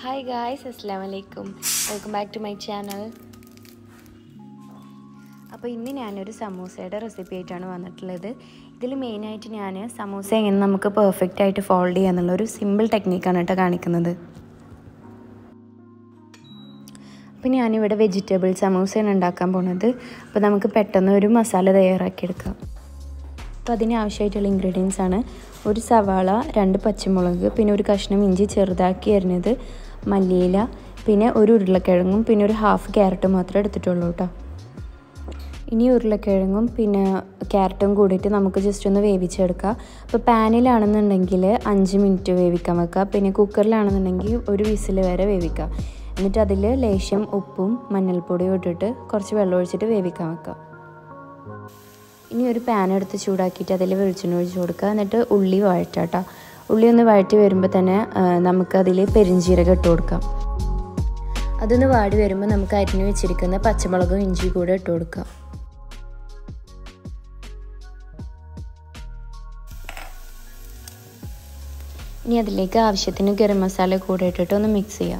hi guys അസ്സാം വലൈക്കും welcome back to my channel അപ്പോൾ ഇന്ന് ഞാനൊരു സമൂസയുടെ റെസിപ്പി ആയിട്ടാണ് വന്നിട്ടുള്ളത് ഇതിൽ മെയിനായിട്ട് ഞാൻ സമൂസ എങ്ങനെ നമുക്ക് പെർഫെക്റ്റ് ആയിട്ട് ഫോൾഡ് ചെയ്യുക എന്നുള്ളൊരു സിമ്പിൾ ടെക്നിക്കാണ് കേട്ടോ കാണിക്കുന്നത് അപ്പോൾ ഞാനിവിടെ വെജിറ്റബിൾ സമൂസയാണ് ഉണ്ടാക്കാൻ പോണത് അപ്പോൾ നമുക്ക് പെട്ടെന്ന് ഒരു മസാല തയ്യാറാക്കിയെടുക്കാം അപ്പോൾ അതിനാവശ്യമായിട്ടുള്ള ഇൻഗ്രീഡിയൻസ് ആണ് ഒരു സവാള രണ്ട് പച്ചമുളക് പിന്നെ ഒരു കഷ്ണം ഇഞ്ചി ചെറുതാക്കി അരിഞ്ഞത് മല്ലിയില പിന്നെ ഒരു ഉരുളക്കിഴങ്ങും പിന്നെ ഒരു ഹാഫ് ക്യാരറ്റും മാത്രമേ എടുത്തിട്ടുള്ളൂ കേട്ടോ ഇനി ഉരുളക്കിഴങ്ങും പിന്നെ ക്യാരറ്റും കൂടിയിട്ട് നമുക്ക് ജസ്റ്റ് ഒന്ന് വേവിച്ചെടുക്കാം അപ്പോൾ പാനിലാണെന്നുണ്ടെങ്കിൽ അഞ്ച് മിനിറ്റ് വേവിക്കാൻ വെക്കുക പിന്നെ കുക്കറിലാണെന്നുണ്ടെങ്കിൽ ഒരു വിസിൽ വരെ വേവിക്കുക എന്നിട്ട് അതിൽ ലേശം ഉപ്പും മഞ്ഞൾപ്പൊടിയും ഇട്ടിട്ട് കുറച്ച് വെള്ളം ഒഴിച്ചിട്ട് വേവിക്കാൻ വെക്കുക ഇനി ഒരു പാൻ എടുത്ത് ചൂടാക്കിയിട്ട് അതിൽ വെളിച്ചെണ്ണ ഒഴിച്ച് കൊടുക്കുക എന്നിട്ട് ഉള്ളി വഴറ്റാട്ടോ ഉള്ളി ഒന്ന് വഴറ്റി വരുമ്പോൾ തന്നെ നമുക്കതിൽ പെരിഞ്ചീരകം ഇട്ട് കൊടുക്കാം അതൊന്ന് വാടി വരുമ്പോൾ നമുക്ക് അരിഞ്ഞു വെച്ചിരിക്കുന്ന പച്ചമുളകും ഇഞ്ചി കൂടെ ഇട്ട് കൊടുക്കാം ഇനി അതിലേക്ക് ആവശ്യത്തിന് ഗരം മസാല കൂടെ ഇട്ടിട്ട് ഒന്ന് മിക്സ് ചെയ്യാം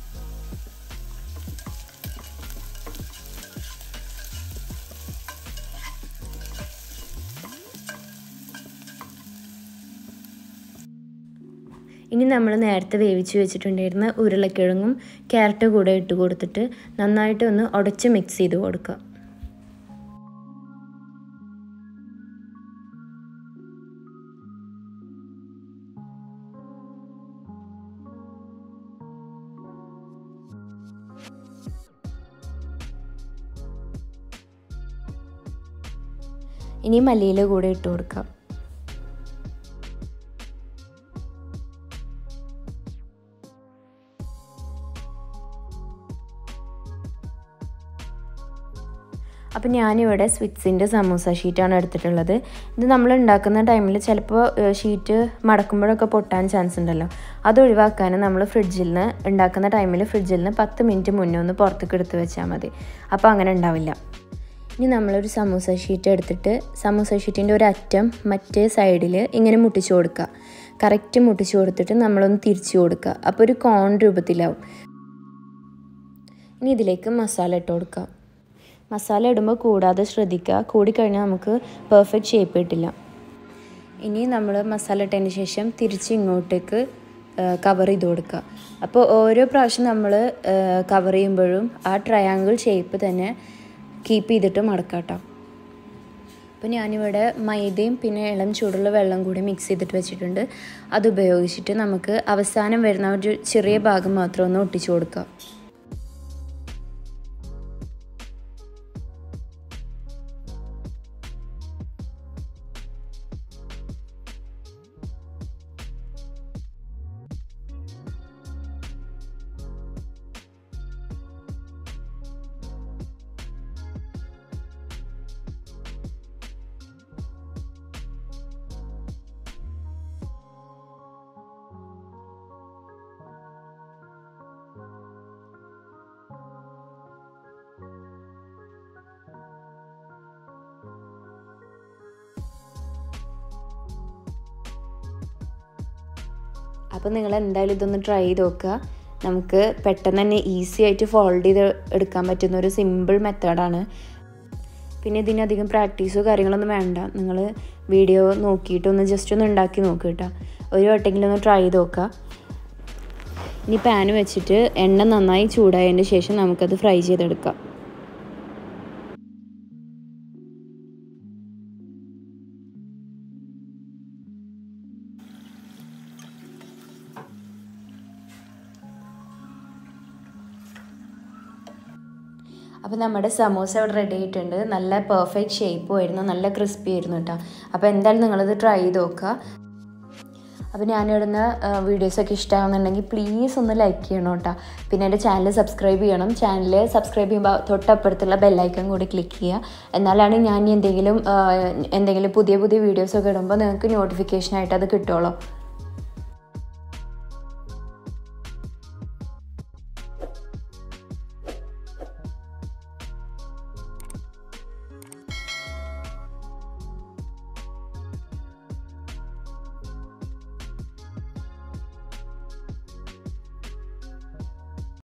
ഇനി നമ്മൾ നേരത്തെ വേവിച്ച് വെച്ചിട്ടുണ്ടായിരുന്ന ഉരുളക്കിഴങ്ങും ക്യാരറ്റ് കൂടെ ഇട്ട് കൊടുത്തിട്ട് നന്നായിട്ട് ഒന്ന് ഉടച്ച് മിക്സ് ചെയ്ത് കൊടുക്കുക ഇനി മല്ലിയില കൂടെ ഇട്ട് കൊടുക്കാം അപ്പോൾ ഞാനിവിടെ സ്വിറ്റ്സിൻ്റെ സമൂസ ഷീറ്റാണ് എടുത്തിട്ടുള്ളത് ഇത് നമ്മൾ ഉണ്ടാക്കുന്ന ടൈമിൽ ചിലപ്പോൾ ഷീറ്റ് മടക്കുമ്പോഴൊക്കെ പൊട്ടാൻ ചാൻസ് ഉണ്ടല്ലോ അത് ഒഴിവാക്കാൻ നമ്മൾ ഫ്രിഡ്ജിൽ നിന്ന് ഉണ്ടാക്കുന്ന ടൈമിൽ ഫ്രിഡ്ജിൽ നിന്ന് പത്ത് മിനിറ്റ് മുന്നേ ഒന്ന് പുറത്തേക്ക് എടുത്ത് വെച്ചാൽ മതി അപ്പോൾ അങ്ങനെ ഉണ്ടാവില്ല ഇനി നമ്മളൊരു സമൂസ ഷീറ്റ് എടുത്തിട്ട് സമൂസ ഷീറ്റിൻ്റെ ഒരു അറ്റം മറ്റേ സൈഡിൽ ഇങ്ങനെ മുട്ടിച്ചു കൊടുക്കുക കറക്റ്റ് മുട്ടിച്ചു കൊടുത്തിട്ട് നമ്മളൊന്ന് തിരിച്ചു കൊടുക്കുക അപ്പോൾ ഒരു കോൺ രൂപത്തിലാവും ഇനി ഇതിലേക്ക് മസാല ഇട്ട് കൊടുക്കുക മസാല ഇടുമ്പോൾ കൂടാതെ ശ്രദ്ധിക്കുക കൂടിക്കഴിഞ്ഞാൽ നമുക്ക് പെർഫെക്റ്റ് ഷേപ്പ് കിട്ടില്ല ഇനി നമ്മൾ മസാല ഇട്ടതിന് ശേഷം തിരിച്ച് ഇങ്ങോട്ടേക്ക് കവർ ചെയ്ത് കൊടുക്കുക അപ്പോൾ ഓരോ പ്രാവശ്യം നമ്മൾ കവർ ചെയ്യുമ്പോഴും ആ ട്രയാങ്കിൾ ഷേപ്പ് തന്നെ കീപ്പ് ചെയ്തിട്ട് മടക്കാട്ടോ അപ്പോൾ ഞാനിവിടെ മൈദയും പിന്നെ ഇളം ചൂടുള്ള വെള്ളം കൂടി മിക്സ് ചെയ്തിട്ട് വെച്ചിട്ടുണ്ട് അത് ഉപയോഗിച്ചിട്ട് നമുക്ക് അവസാനം വരുന്ന ഒരു ചെറിയ ഭാഗം മാത്രം ഒന്ന് ഒട്ടിച്ചു കൊടുക്കുക അപ്പോൾ നിങ്ങൾ എന്തായാലും ഇതൊന്ന് ട്രൈ ചെയ്ത് നോക്കുക നമുക്ക് പെട്ടെന്ന് തന്നെ ഈസി ആയിട്ട് ഫോൾഡ് ചെയ്ത് എടുക്കാൻ പറ്റുന്ന ഒരു സിമ്പിൾ മെത്തേഡാണ് പിന്നെ ഇതിനധികം പ്രാക്ടീസോ കാര്യങ്ങളൊന്നും വേണ്ട നിങ്ങൾ വീഡിയോ നോക്കിയിട്ടൊന്ന് ജസ്റ്റ് ഒന്ന് ഉണ്ടാക്കി നോക്കുക കേട്ടോ ഒരു വട്ടെങ്കിലും ഒന്ന് ട്രൈ ചെയ്ത് നോക്കുക ഇനി പാൻ വെച്ചിട്ട് എണ്ണ നന്നായി ചൂടായതിന് ശേഷം നമുക്കത് ഫ്രൈ ചെയ്തെടുക്കാം അപ്പോൾ നമ്മുടെ സമോസ ഇവിടെ റെഡി ആയിട്ടുണ്ട് നല്ല പെർഫെക്റ്റ് ഷേപ്പും ആയിരുന്നു നല്ല ക്രിസ്പി ആയിരുന്നു കേട്ടോ അപ്പോൾ എന്തായാലും നിങ്ങളിത് ട്രൈ ചെയ്ത് നോക്കുക അപ്പോൾ ഞാനിടുന്ന വീഡിയോസൊക്കെ ഇഷ്ടമാകുന്നുണ്ടെങ്കിൽ പ്ലീസ് ഒന്ന് ലൈക്ക് ചെയ്യണം കേട്ടോ പിന്നെ എൻ്റെ ചാനൽ സബ്സ്ക്രൈബ് ചെയ്യണം ചാനൽ സബ്സ്ക്രൈബ് ചെയ്യുമ്പോൾ തൊട്ടപ്പുറത്തുള്ള ബെല്ലൈക്കൺ കൂടി ക്ലിക്ക് ചെയ്യുക എന്നാലാണ് ഞാൻ എന്തെങ്കിലും എന്തെങ്കിലും പുതിയ പുതിയ വീഡിയോസൊക്കെ ഇടുമ്പോൾ നിങ്ങൾക്ക് നോട്ടിഫിക്കേഷനായിട്ട് അത് കിട്ടുള്ളൂ